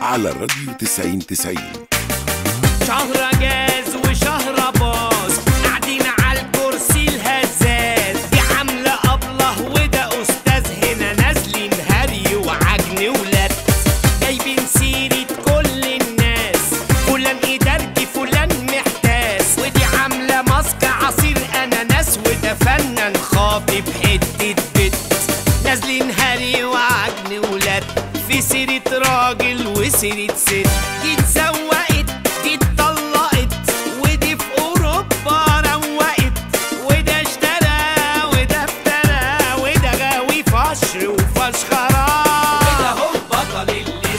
على الراديو 90 90 شهر جاز وشهر باظ قاعدين على الكرسي الهزاز دي عاملة أبله وده أستاذ هنا نازلين هري وعجن ولاد جايبين سيرة كل الناس فلان إدارجي فلان محتاس ودي عاملة ماسك عصير أناناس وده فنان خاطب حتة بت نازلين هري وعجن ولاد في سيرة راجل وسيرة ست دي اتزوقت دي اتطلقت ودي في أوروبا روقت وده اشترى وده افترى وده غاوي فشر وفشخرة وده هو بطل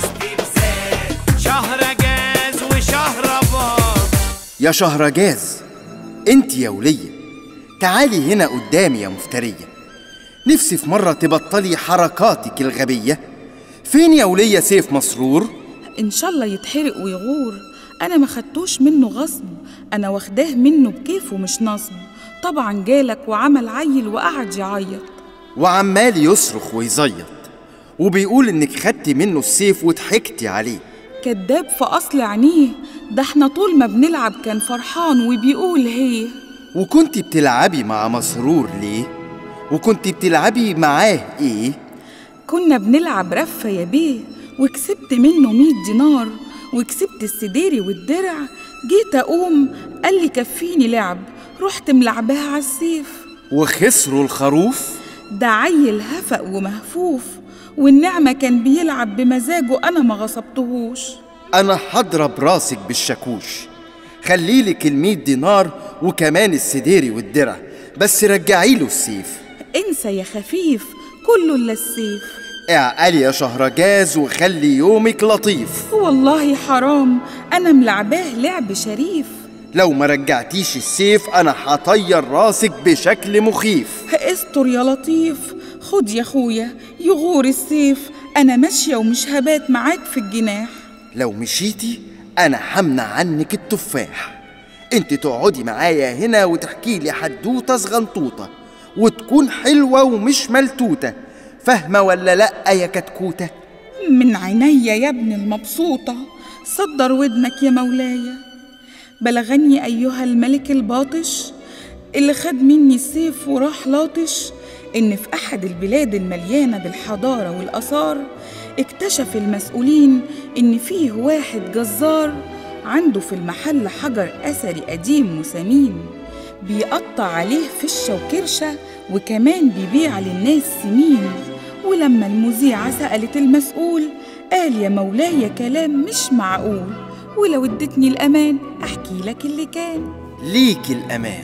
الاستفزاز شهر جاز وشهر باظ يا شهرجاز انت يا ولية تعالي هنا قدامي يا مفترية نفسي في مرة تبطلي حركاتك الغبية فين يا ولية سيف مسرور؟ ان شاء الله يتحرق ويغور انا ما خدتوش منه غصب انا واخداه منه بكيفه مش نصب طبعا جالك وعمل عيل وقعد يعيط وعمال يصرخ ويزيط وبيقول انك خدتي منه السيف وضحكتي عليه كداب في اصل عينيه ده احنا طول ما بنلعب كان فرحان وبيقول هي وكنت بتلعبي مع مسرور ليه؟ وكنت بتلعبي معاه ايه؟ كنا بنلعب رفة يا بيه وكسبت منه مية دينار وكسبت السديري والدرع جيت أقوم قال لي كفيني لعب رحت ملعباها على السيف وخسروا الخروف؟ ده عيل هفق ومهفوف والنعمة كان بيلعب بمزاجه أنا ما غصبتهوش انا هضرب راسك بالشاكوش خليلك المية دينار وكمان السديري والدرع بس رجعيله السيف انسى يا خفيف كله إلا السيف اعقلي يا شهرجاز وخلي يومك لطيف والله حرام أنا ملعباه لعب شريف لو ما رجعتيش السيف انا هطير راسك بشكل مخيف استر يا لطيف خد يا اخويا يغور السيف انا ماشيه ومش هبات معاك في الجناح لو مشيتي انا همنع عنك التفاح انت تقعدي معايا هنا وتحكي لي حدوته صغنطوطه وتكون حلوه ومش ملتوته فاهمه ولا لا يا كتكوته من عينيا يا ابن المبسوطه صدر ودنك يا مولاي بلغني ايها الملك الباطش اللي خد مني السيف وراح لاطش ان في احد البلاد المليانه بالحضاره والاثار اكتشف المسؤولين ان فيه واحد جزار عنده في المحل حجر اثري قديم وثمين بيقطع عليه فشه وكرشه وكمان بيبيع للناس سمين ولما المذيعه سالت المسؤول قال يا مولاي كلام مش معقول ولو ادتني الامان احكي لك اللي كان ليك الامان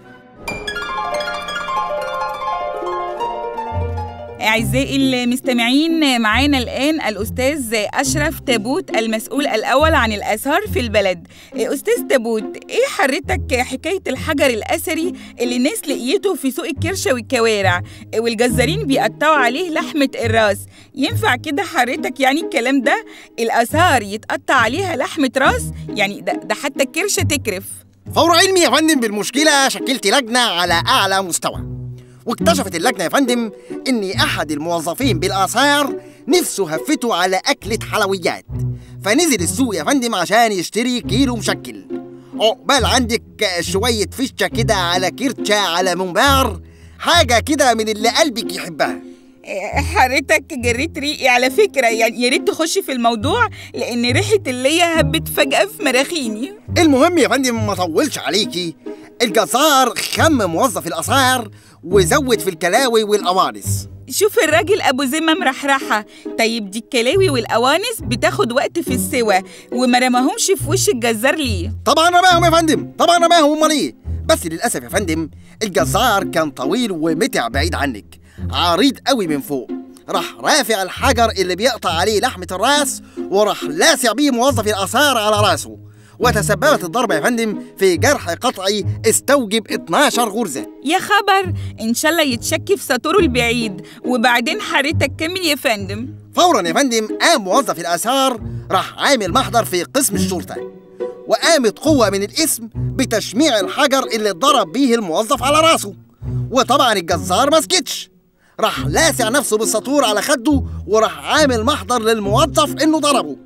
أعزائي المستمعين معانا الآن الأستاذ أشرف تابوت المسؤول الأول عن الآثار في البلد أستاذ تابوت إيه حضرتك حكاية الحجر الأثري اللي الناس لقيته في سوق الكرشة والكوارع والجزارين بيقطعوا عليه لحمة الراس ينفع كده حضرتك يعني الكلام ده الآثار يتقطع عليها لحمة راس يعني ده, ده حتى الكرشة تكرف فور علمي يا فندم بالمشكلة شكلت لجنة على أعلى مستوى واكتشفت اللجنة يا فندم إن أحد الموظفين بالآثار نفسه هفته على أكلة حلويات فنزل السوق يا فندم عشان يشتري كيلو مشكل عقبال عندك شوية فشة كده على كرتشة على ممبار حاجة كده من اللي قلبك يحبها حضرتك جريت ريقي على فكرة يعني يا ريت تخشي في الموضوع لأن ريحة اللية هبت فجأة في مراخيني المهم يا فندم ما طولش عليكي الجزار خم موظف الآثار وزود في الكلاوي والقوانص شوف الراجل أبو ذمة مرحرحة طيب دي الكلاوي والقوانص بتاخد وقت في السوا وما رماهمش في وش الجزار ليه طبعا رماهم يا فندم طبعا رماهم امال ايه بس للاسف يا فندم الجزار كان طويل ومتع بعيد عنك عريض قوي من فوق راح رافع الحجر اللي بيقطع عليه لحمة الراس وراح لاسع بيه موظف الآثار على راسه وتسببت الضربة يا فندم في جرح قطعي استوجب 12 غرزة يا خبر إن شاء الله يتشكي في ساتوره البعيد وبعدين حضرتك كمل يا فندم فورا يا فندم قام موظف الآثار راح عامل محضر في قسم الشرطة وقامت قوة من الاسم بتشميع الحجر اللي اتضرب بيه الموظف على راسه وطبعا الجزار ما سكتش راح لاسع نفسه بالسطور على خده وراح عامل محضر للموظف انه ضربه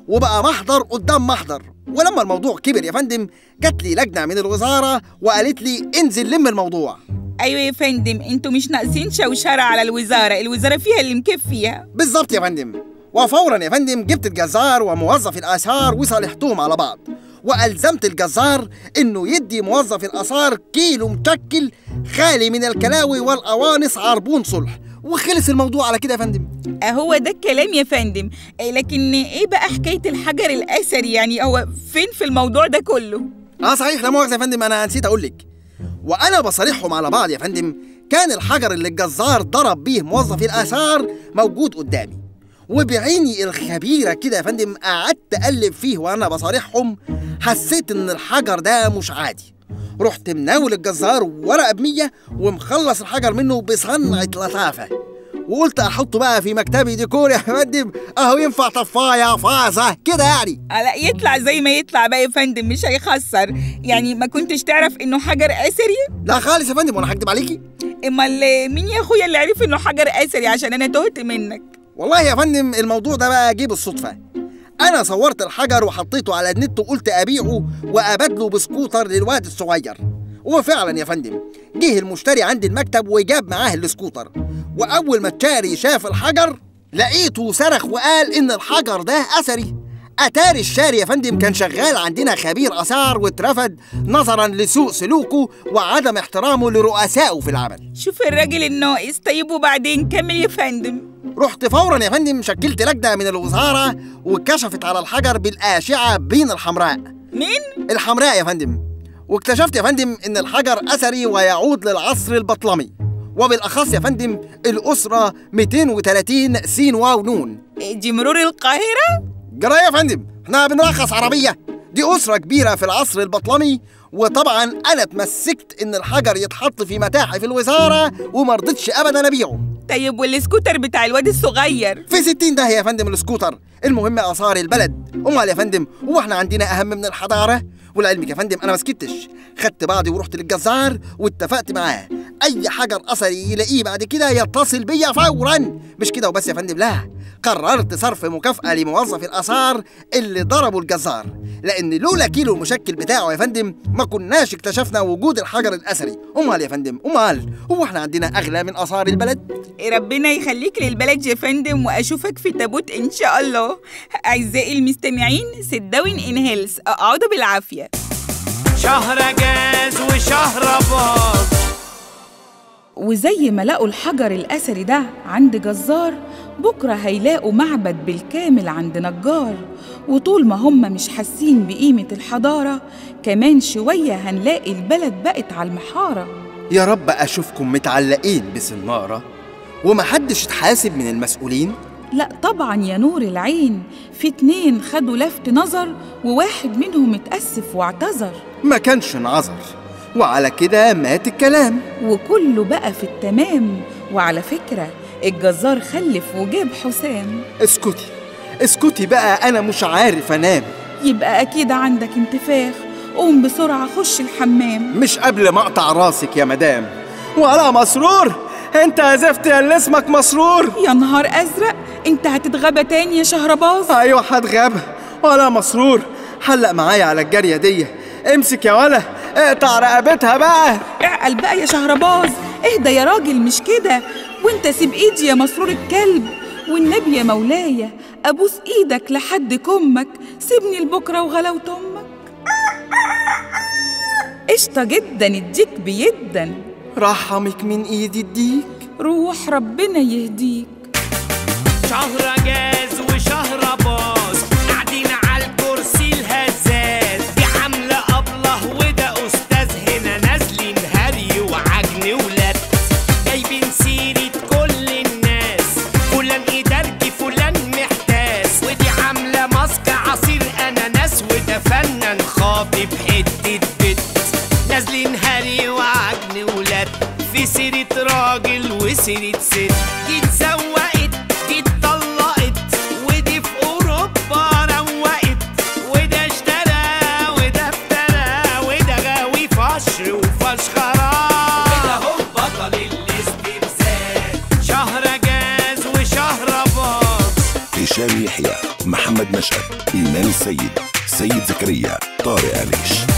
وبقى محضر قدام محضر ولما الموضوع كبر يا فندم جات لي لجنه من الوزاره وقالت لي انزل لم الموضوع ايوه يا فندم انتوا مش ناقصين شوشره على الوزاره الوزاره فيها اللي مكفيها بالظبط يا فندم وفورا يا فندم جبت الجزار وموظف الاثار وصالحتهم على بعض والزمت الجزار انه يدي موظف الاثار كيلو مشكل خالي من الكلاوي والقوانص عربون صلح وخلص الموضوع على كده يا فندم هو ده الكلام يا فندم إيه لكن ايه بقى حكايه الحجر الاثري يعني هو فين في الموضوع ده كله اه صحيح لا مؤاخذه يا فندم انا نسيت اقول لك وانا بصارحهم على بعض يا فندم كان الحجر اللي الجزار ضرب بيه موظف الاثار موجود قدامي وبعيني الخبيره كده يا فندم قعدت اقلب فيه وانا بصارحهم حسيت ان الحجر ده مش عادي رحت مناول الجزار ورقه بمية ومخلص الحجر منه بصنعه لطافه وقلت احطه بقى في مكتبي ديكور يا فندم اهو ينفع طفايه فازه كده يعني لا يطلع زي ما يطلع بقى يا فندم مش هيخسر يعني ما كنتش تعرف انه حجر اثري لا خالص يا فندم وانا هكدب عليكي امال مين يا اخويا اللي عرف انه حجر اثري عشان انا تهت منك والله يا فندم الموضوع ده بقى جه بالصدفة أنا صورت الحجر وحطيته على النت وقلت أبيعه وأبادله بسكوتر للواد الصغير وفعلا يا فندم جه المشتري عندي المكتب وجاب معاه السكوتر وأول ما الشاري شاف الحجر لقيته صرخ وقال إن الحجر ده أثري أتاري الشاري يا فندم كان شغال عندنا خبير آثار واترفد نظرا لسوء سلوكه وعدم احترامه لرؤسائه في العمل شوف الراجل الناقص طيب وبعدين كمل يا فندم رحت فورا يا فندم شكلت لجنه من الوزاره وكشفت على الحجر بالاشعه بين الحمراء مين الحمراء يا فندم واكتشفت يا فندم ان الحجر اثري ويعود للعصر البطلمي وبالاخص يا فندم الاسره 230 س واو نون دي مرور القاهره جرى يا فندم احنا بنرخص عربيه دي اسره كبيره في العصر البطلمي وطبعا انا اتمسكت ان الحجر يتحط في متاحف الوزاره وما رضيتش ابدا ابيعه طيب والسكوتر بتاع الواد الصغير في 60 ده يا فندم السكوتر المهم اثار البلد امال يا فندم هو احنا عندنا اهم من الحضاره ولعلمك يا فندم انا ما سكتش خدت بعضي ورحت للجزار واتفقت معاه اي حجر اثري يلاقيه بعد كده يتصل بيا فورا مش كده وبس يا فندم لا قررت صرف مكافأة لموظف الآثار اللي ضربوا الجزار لأن لولا كيلو المشكل بتاعه يا فندم ما كناش اكتشفنا وجود الحجر الأثري أمال يا فندم أمال هو احنا عندنا أغلى من آثار البلد ربنا يخليك للبلد يا فندم واشوفك في تابوت ان شاء الله اعزائي المستمعين sit down in health اقعدوا بالعافيه شهر جاز وشهر باظ وزي ما لقوا الحجر الأثري ده عند جزار بكرة هيلاقوا معبد بالكامل عند نجار وطول ما هم مش حاسين بقيمة الحضارة كمان شوية هنلاقي البلد بقت على المحارة يا رب أشوفكم متعلقين بسنارة ومحدش اتحاسب من المسؤولين لا طبعا يا نور العين في اتنين خدوا لفت نظر وواحد منهم اتأسف واعتذر ما كانش انعذر وعلى كده مات الكلام وكله بقى في التمام وعلى فكرة الجزار خلف وجاب حسام اسكتي اسكتي بقى أنا مش عارف أنام يبقى أكيد عندك انتفاخ قوم بسرعة خش الحمام مش قبل ما أقطع راسك يا مدام ولا مسرور انت زفت يا اللي اسمك مسرور يا نهار أزرق انت هتتغابى تاني يا شهرباز ايوه هتغابى ولا مسرور حلق معايا على الجاريه دي امسك يا ولا اقطع رقبتها بقى اعقل بقى يا شهرباز اهدى يا راجل مش كده وانت سيب ايدي يا مسرور الكلب والنبي يا مولاي ابوس ايدك لحد كمك سيبني لبكره وغلاوة امك قشطة جدا الديك بيدا رحمك من ايدي الديك روح ربنا يهديك شهر جاز وشهر باظ قاعدين على الكرسي الهزاز دي عاملة أبله وده أستاذ هنا نازلين هري وعجن ولاد جايبين سيرة كل الناس فلان إدارجي فلان محتاس ودي عاملة ماسك عصير أناناس وده فنان خاطب حتة بت نازلين هري وعجن ولاد في سيرة راجل وسيرة ست دي اتزوقت دي اتطلقت هشام يحيى محمد نشأت إيمان السيد سيد زكريا طارق عليش